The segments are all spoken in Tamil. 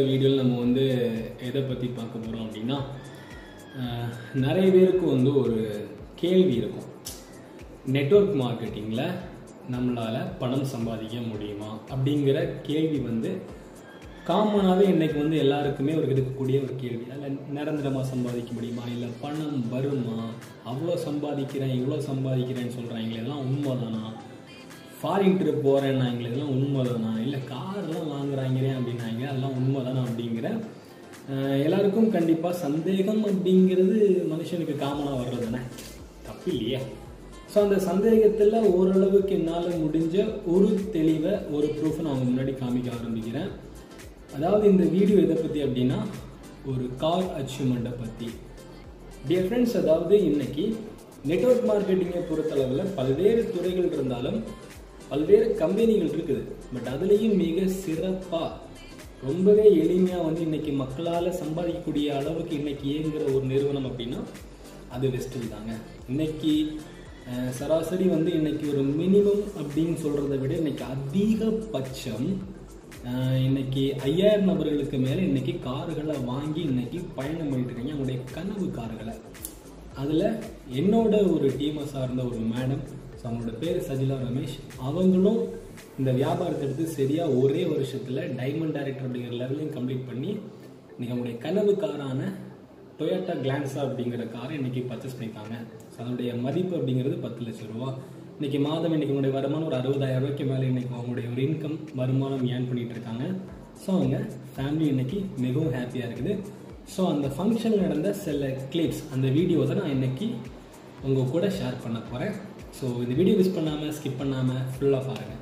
வீடியோவில் நம்ம வந்து எதை பற்றி பார்க்க போகிறோம் அப்படின்னா அஹ், நிறைய பேருக்கு வந்து ஒரு கேள்வி இருக்கும் நெட்வொர்க் மார்க்கெட்டிங்கில் நம்மளால் பணம் சம்பாதிக்க முடியுமா அப்படிங்கிற கேள்வி வந்து காமனாகவே இன்னைக்கு வந்து எல்லாருக்குமே ஒரு இருக்கக்கூடிய ஒரு கேள்வி அதில் நிரந்தரமாக சம்பாதிக்க முடியுமா இல்லை பணம் வருமா அவ்வளோ சம்பாதிக்கிறேன் இவ்வளோ சம்பாதிக்கிறேன்னு சொல்கிறாங்களே இதெல்லாம் உண்மைதானா ஃபாரின் ட்ரிப் போகிறேன்னாங்களே இதெல்லாம் உண்மைதானா இல்லை கார்லாம் வாங்குறாங்களே அப்படின்னாங்க அதெல்லாம் உண்மைதானா அப்படிங்கிற அஹ், எல்லாருக்கும் கண்டிப்பாக சந்தேகம் அப்படிங்கிறது மனுஷனுக்கு காமனாக வர்றது தானே தப்பு இல்லையா ஸோ அந்த சந்தேகத்தில் ஓரளவுக்கு என்னால் முடிஞ்ச ஒரு தெளிவை ஒரு ப்ரூஃபை நான் உங்க முன்னாடி காமிக்க ஆரம்பிக்கிறேன் அதாவது இந்த வீடியோ எதை பற்றி அப்படின்னா ஒரு கார் அச்சீவ்மெண்ட்டை பற்றி டியர் ஃப்ரெண்ட்ஸ் அதாவது இன்னைக்கு நெட்வொர்க் மார்க்கெட்டிங்கை பொறுத்தளவில் பல்வேறு துறைகள் இருந்தாலும் பல்வேறு கம்பெனிகள் இருக்குது பட் அதுலேயும் மிக சிறப்பாக ரொம்பவே எளிமையாக வந்து இன்னைக்கு மக்களால் சம்பாதிக்கக்கூடிய அளவுக்கு இன்னைக்கு இயங்குகிற ஒரு நிறுவனம் அப்படின்னா அது வெஸ்டில் தாங்க இன்னைக்கு அஹ், சராசரி வந்து இன்னைக்கு ஒரு மினிமம் அப்படின்னு சொல்கிறத விட இன்னைக்கு அதிகபட்சம் அஹ், இன்னைக்கு ஐயாயிரம் நபர்களுக்கு மேலே இன்னைக்கு கார்களை வாங்கி இன்னைக்கு பயணம் பண்ணிட்டு இருக்காங்க அவங்களுடைய கனவு கார்களை அதில் என்னோட ஒரு டீமை சார்ந்த ஒரு மேடம் ஸோ அவங்களோட பேர் சஜிலா ரமேஷ் அவங்களும் இந்த வியாபாரத்தை எடுத்து சரியாக ஒரே வருஷத்தில் டைமண்ட் டைரக்டர் அப்படிங்கிற லெவலையும் கம்ப்ளீட் பண்ணி இன்னைக்கு அவங்களுடைய கனவு காரான டொயோட்டா கிளான்ஸா அப்படிங்கிற காரை இன்னைக்கு பர்ச்சேஸ் பண்ணியிருக்காங்க ஸோ அதனுடைய மதிப்பு அப்படிங்கிறது பத்து லட்சம் ரூபா இன்னைக்கு மாதம் இன்னைக்கு உங்களுடைய வருமானம் ஒரு அறுபதாயிரம் ரூபாய்க்கு மேலே இன்னைக்கு அவங்களுடைய ஒரு இன்கம் வருமானம் ஏர்ன் பண்ணிட்டு இருக்காங்க ஸோ அவங்க ஃபேமிலி இன்னைக்கு மிகவும் ஹாப்பியாக இருக்குது ஸோ அந்த ஃபங்க்ஷன் நடந்த சில கிளிப்ஸ் அந்த வீடியோவை நான் இன்னைக்கு உங்கள் கூட ஷேர் பண்ண போகிறேன் ஸோ இந்த வீடியோ மிஸ் பண்ணாமல் ஸ்கிப் பண்ணாமல் ஃபுல்லாக பாருங்கள்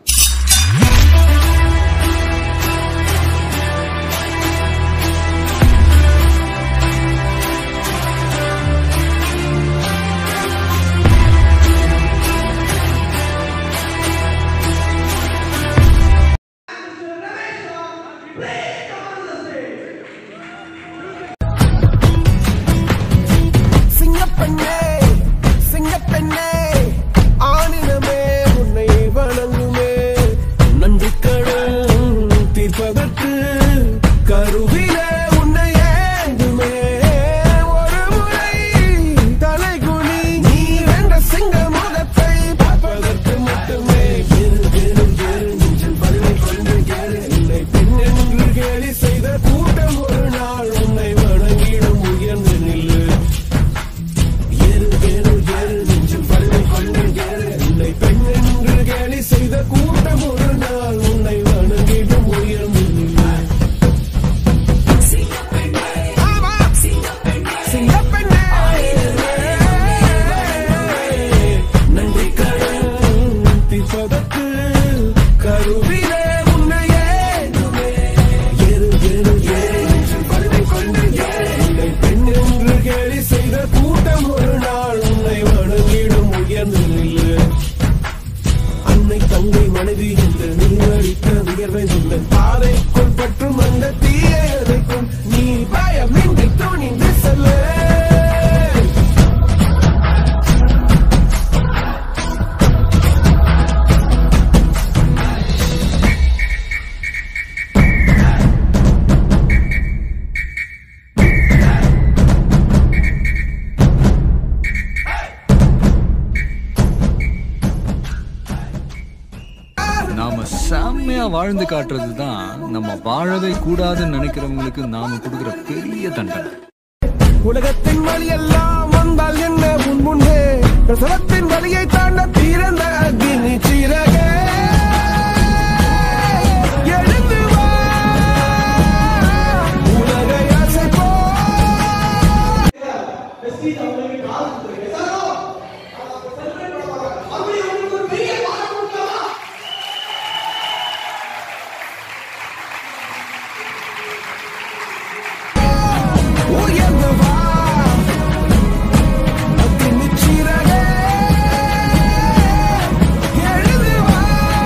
சிங்கப்பெண்ணே சிங்கப்பெண்ணே ஆனினமே உன்னை வணங்குமே நன்றி கடன் தீர்ப்பதற்கு கருவிலே உன்னை ஏந்துமே ஒரு முறை தலைகுனி நீ வென்ற சிங்க முகத்தை பார்ப்பதற்கு மட்டுமே எரு எரு எரு நெஞ்சில் வலிமை கொண்டு ஏறு இல்லை பெண் என்று கேலி செய்த கூட்டம் ஒரு நாள் உன்னை வணங்கிடும் உயர்ந்து நில்லு ஏறு ஏறு ஏறு நெஞ்சில் வலிமை கொண்டு ஏறு உன்னை பெண் என்று கேலி செய்த கூட்டம் ஒரு நாள் உன்னை வணங்கிடும் உயர்ந்து நில்லு ஆமா. சிங்கப்பெண்ணே. நன்றி கடன் தீர்ப்பதற்கு கருவிலே உன்னை ஏந்துமே. ஏறு, ஏறு, ஏறு என்று வலிமை கொண்டு ஏறு. உன்னை பெண் என்று கேலி செய்த கூட்டம் ஒரு நாள் உன்னை வணங்கிடும் உயர்ந்து நில்லு அன்னை தங்கை மனைவி என்று நீ அளித்த உயர்வை உள்ள பாதைக்குள் பற்றும் அந்த தீயை அதைக்கும் நீ பயமின்றி துணிந்து செல்ல நாம செம்மையா வாழ்ந்து காட்டுறது தான் நம்ம வாழவே கூடாதுன்னு நினைக்கிறவங்களுக்கு நாம கொடுக்குற பெரிய தண்டனை உலகத்தின் வழி எல்லாம் வந்தால் என்ன உன் முன்னே பிரசவத்தின் வழியை தாண்ட பிறந்த அக்னி சீரகே எழுந்து வா உலகை அசைப்போ உயர்ந்து வா அக்னி சீரகே எழுந்து வா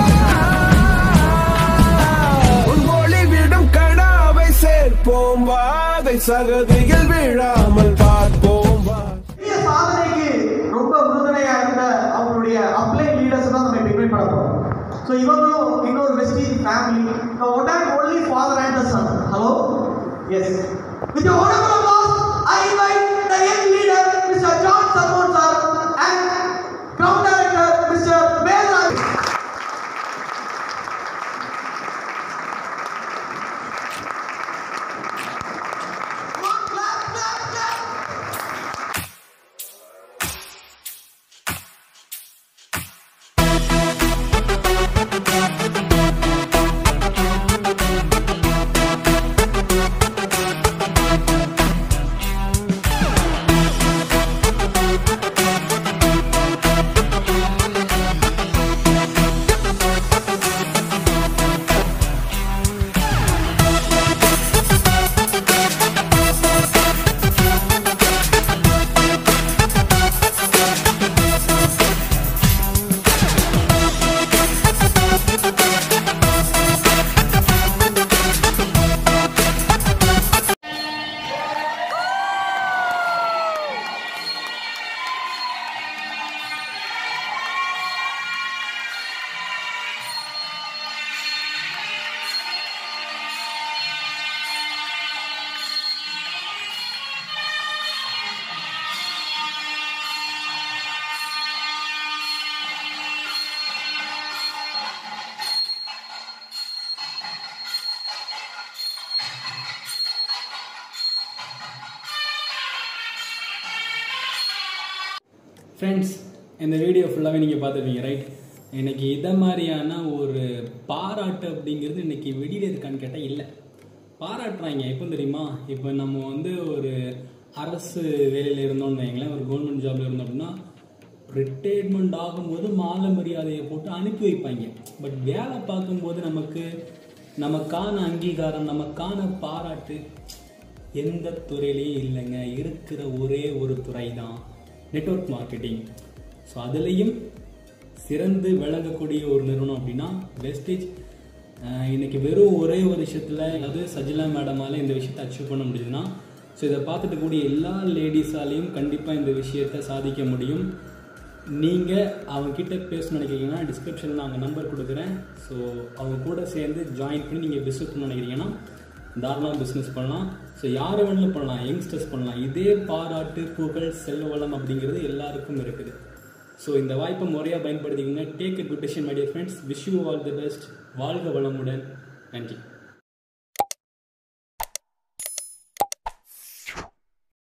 உன் ஒளி விடும் கடாவை சேர்ப்போம் வாதை சகதியில் விழாமல் பார்ப்போம் வா பெரிய சாதனைக்கு ரொம்ப உறுதுணையா இருந்த அவங்களுடைய அப்ளை லீடர்ஸ் தான் நம்ம இப்போ இன்வைட் பண்ண போறோம் ஸோ இவங்களும் இன்னொரு Vestige family one and only father and son hello Yes. With your honorable applause, I invite the young leader, Mr. John Salmon sir, and ground director, Mr. Velraj. Come on, clap, clap, clap. Friends இந்த வீடியோ ஃபுல்லாகவே நீங்கள் பார்த்துருப்பீங்க ரைட் இன்னைக்கு இதை மாதிரியான ஒரு பாராட்டு அப்படிங்கிறது இன்னைக்கு வெளியில் இருக்கான்னு கேட்டால் இல்லை பாராட்டுறாங்க எப்போ தெரியுமா இப்போ நம்ம வந்து ஒரு அரசு வேலையில் இருந்தோம்னு வைங்களேன் ஒரு கவர்மெண்ட் ஜாப்ல இருந்தோம் அப்படின்னா ரிட்டையர்மெண்ட் ஆகும்போது மாலை மரியாதையை போட்டு அனுப்பி வைப்பாங்க பட் வேலை பார்க்கும்போது நமக்கு நமக்கான அங்கீகாரம் நமக்கான பாராட்டு எந்த துறையிலையும் இல்லைங்க இருக்கிற ஒரே ஒரு துறை தான் நெட்வொர்க் மார்க்கெட்டிங் ஸோ அதுலேயும் சிறந்து விளங்கக்கூடிய ஒரு நிறுவனம் அப்படின்னா வெஸ்டேஜ் இன்னைக்கு வெறும் ஒரே ஒரு விஷயத்தில் அதாவது சஜிலா மேடமால இந்த விஷயத்தை அச்சீவ் பண்ண முடியுதுன்னா ஸோ இதை பார்த்துட்டு கூடிய எல்லா லேடிஸாலையும் கண்டிப்பாக இந்த விஷயத்தை சாதிக்க முடியும் நீங்கள் அவங்கக்கிட்ட பேசணும்னு நினைக்கிறீங்கன்னா டிஸ்கிரிப்ஷனில் நான் அவங்க நம்பர் கொடுக்குறேன் ஸோ அவங்க கூட சேர்ந்து ஜாயின் பண்ணி நீங்கள் பிஸ்னஸ் பண்ண நினைக்கிறீங்கன்னா தாராளமாக பிஸ்னஸ் பண்ணலாம் ஸோ யார் வேணாலும் பண்ணலாம் யங்ஸ்டர்ஸ் பண்ணலாம் இதே பாராட்டு புகழ் செல்வ வளம் அப்படிங்கிறது எல்லாருக்கும் இருக்குது ஸோ இந்த வாய்ப்பை முறையாக பயன்படுத்திக்கோங்க take a good decision my dear friends wish you all the best வாழ்க வளமுடன் நன்றி